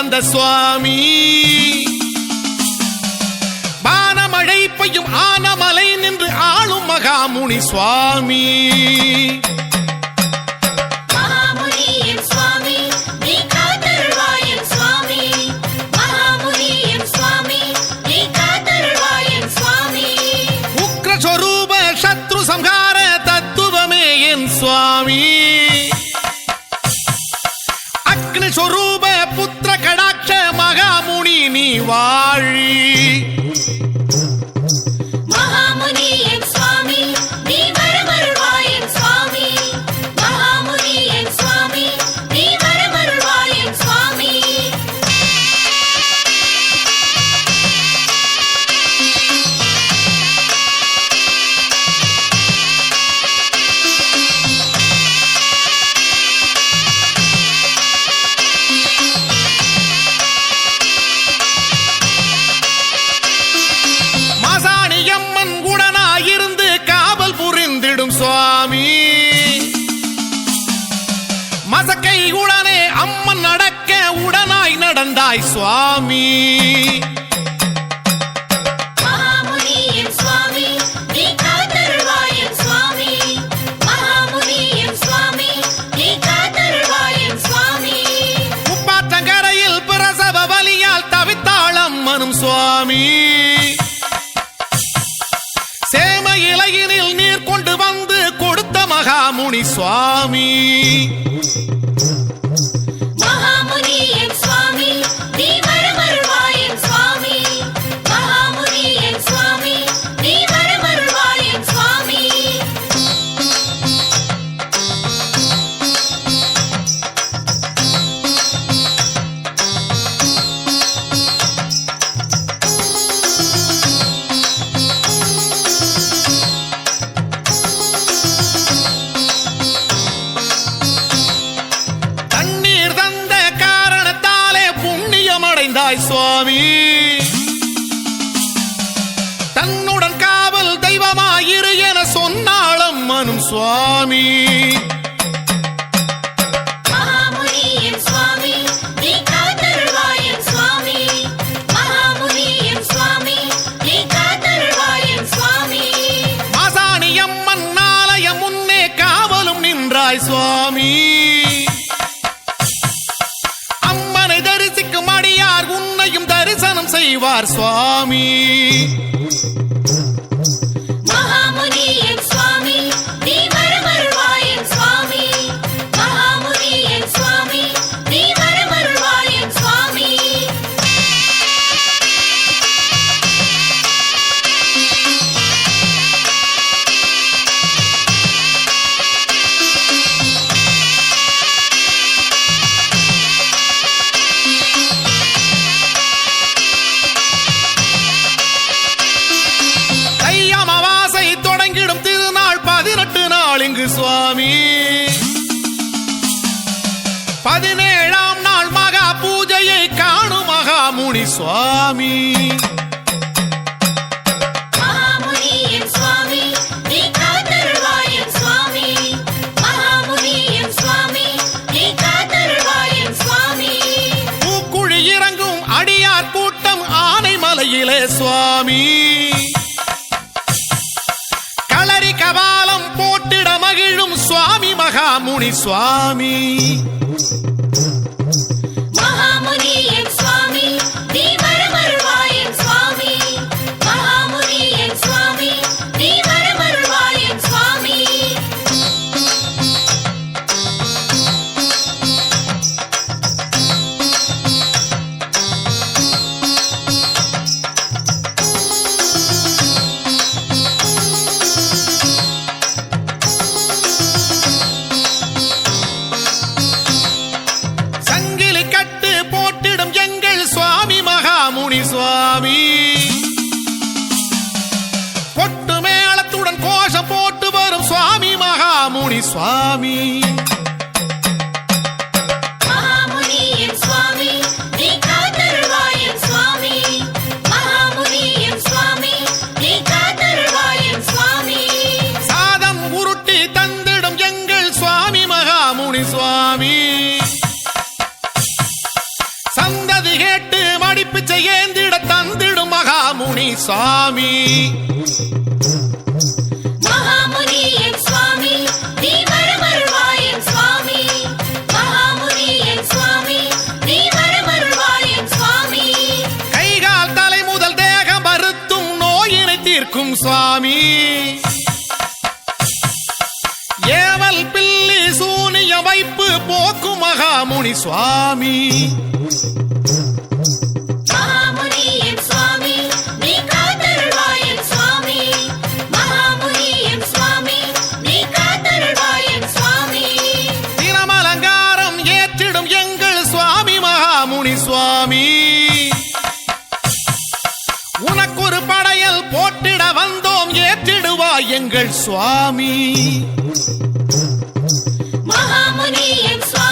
வந்த சுவாமி வானமழை பெய்யும் ஆனமலை நின்று ஆளும் மகாமுனி சுவாமி மகாமுனி என் சுவாமி நீ காத்தருள்வாய் என் சுவாமி மகாமுனி என் சுவாமி நீ காத்தருள்வாய் என் சுவாமி உக்ரஸ்வரூப சத்ரு சம்ஹார தத்துவமே என் சுவாமி அக்னிஸ்வரூப புத்திர கடாட்ச மகாமுனி நீ வாழி மகாமுனி என் சுவாமி நீ வரமருள்வாய் என் சுவாமி மகாமுனி என் சுவாமி நீ வரமருள்வாய் என் சுவாமி மாசாணியம்மன் உடனாயிருந்து காவல் புரிந்திடும் சுவாமி மசக்கை உடனே அம்மன் நடக்க உடனாய் நடந்தாய் சுவாமி மகாமுனி என் சுவாமி நீ காத்தருள்வாய் என் சுவாமி மகாமுனி என் சுவாமி நீ காத்தருள்வாய் என் சுவாமி முப்பாற்றங்கரையில் பிரசவ வலியால் தவித்தாள் அம்மனும் சுவாமி சேம இலையினில் நீர் கொண்டு வந்து கொடுத்த மகாமுனி சுவாமி மகாமுனி என் சுவாமி நீ வரமருள்வாய் என் சுவாமி மகாமுனி என் சுவாமி நீ வரமருள்வாய் என் சுவாமி தண்ணீர் தந்த காரணத்தாலே புண்ணியம் அடைந்தாய் சுவாமி தன்னுடன் காவல் தெய்வமாயிரு என சொன்னாளம் மனும் சுவாமி மகாமுனி என் சுவாமி நீ காத்தருள்வாய் என் சுவாமி மகாமுனி என் சுவாமி நீ காத்தருள்வாய் என் சுவாமி மாசாணி அம்மன் ஆலய முன்னே காவலும் நின்றாய் சுவாமி அம்மனை தரிசிக்கும் அடியார் உன்னையும் தரிசனம் செய்வார் சுவாமி மகாமுனி என் சுவாமி நீ வரமருள்வாய் என் சுவாமி மகாமுனி என் சுவாமி நீ வரமருள்வாய் என் சுவாமி தை அமாவாசை தொடங்கிடும் திருநாள் பதினெட்டு நாள் இங்கு சுவாமி பதினேழாம் நாள் மகா பூஜையை காணும் மகாமுனி சுவாமி மகாமுனி என் சுவாமி நீ காத்தருள்வாய் என் சுவாமி மகாமுனி என் சுவாமி நீ காத்தருள்வாய் என் சுவாமி பூக்குழி இறங்கும் அடியார் கூட்டம் ஆனைமலையிலே சுவாமி களரி கபாலம் போட்டிட மகிழும் சுவாமி மகாமுனி சுவாமி மகாமுனி என் சுவாமி நீ வரமருள்வாய் என் சுவாமி மகாமுனி என் சுவாமி நீ வரமருள்வாய் என் சுவாமி சங்கிலி கட்டு போட்டிடும் எங்கள் சுவாமி மகாமுனி சுவாமி பொட்டு மேளத்துடன் கோஷம் போட்டு வரும் சுவாமி மகாமுனி சுவாமி மகாமுனி என் சுவாமி நீ காத்தருள்வாய் என் சுவாமி மகாமுனி என் சுவாமி நீ காத்தருள்வாய் என் சுவாமி சாதம் உருட்டி தந்திடும் எங்கள் சுவாமி மகாமுனி சுவாமி சந்ததி சாமி மகாமுனி என் சுவாமி நீ வரமருள்வாய் என் சுவாமி மகாமுனி என் சுவாமி நீ வரமருள்வாய் என் சுவாமி கைகால் தலை முதல் தேகம் வருத்தும் நோயினை தீர்க்கும் சுவாமி ஏவல் பில்லி சூனிய வைப்பு போக்கும் மகாமுனி சுவாமி மகாமுனி என் சுவாமி நீ காத்தருள்வாய் என் சுவாமி மகாமுனி என் சுவாமி நீ காத்தருள்வாய் என் சுவாமி தினமலங்காரம் ஏற்றிடும் எங்கள் சுவாமி மகாமுனி சுவாமி உனக்கொரு படையல் போட்டிட வந்தோம் ஏற்றிடுவாய் எங்கள் சுவாமி மகாமுனி என் சுவாமி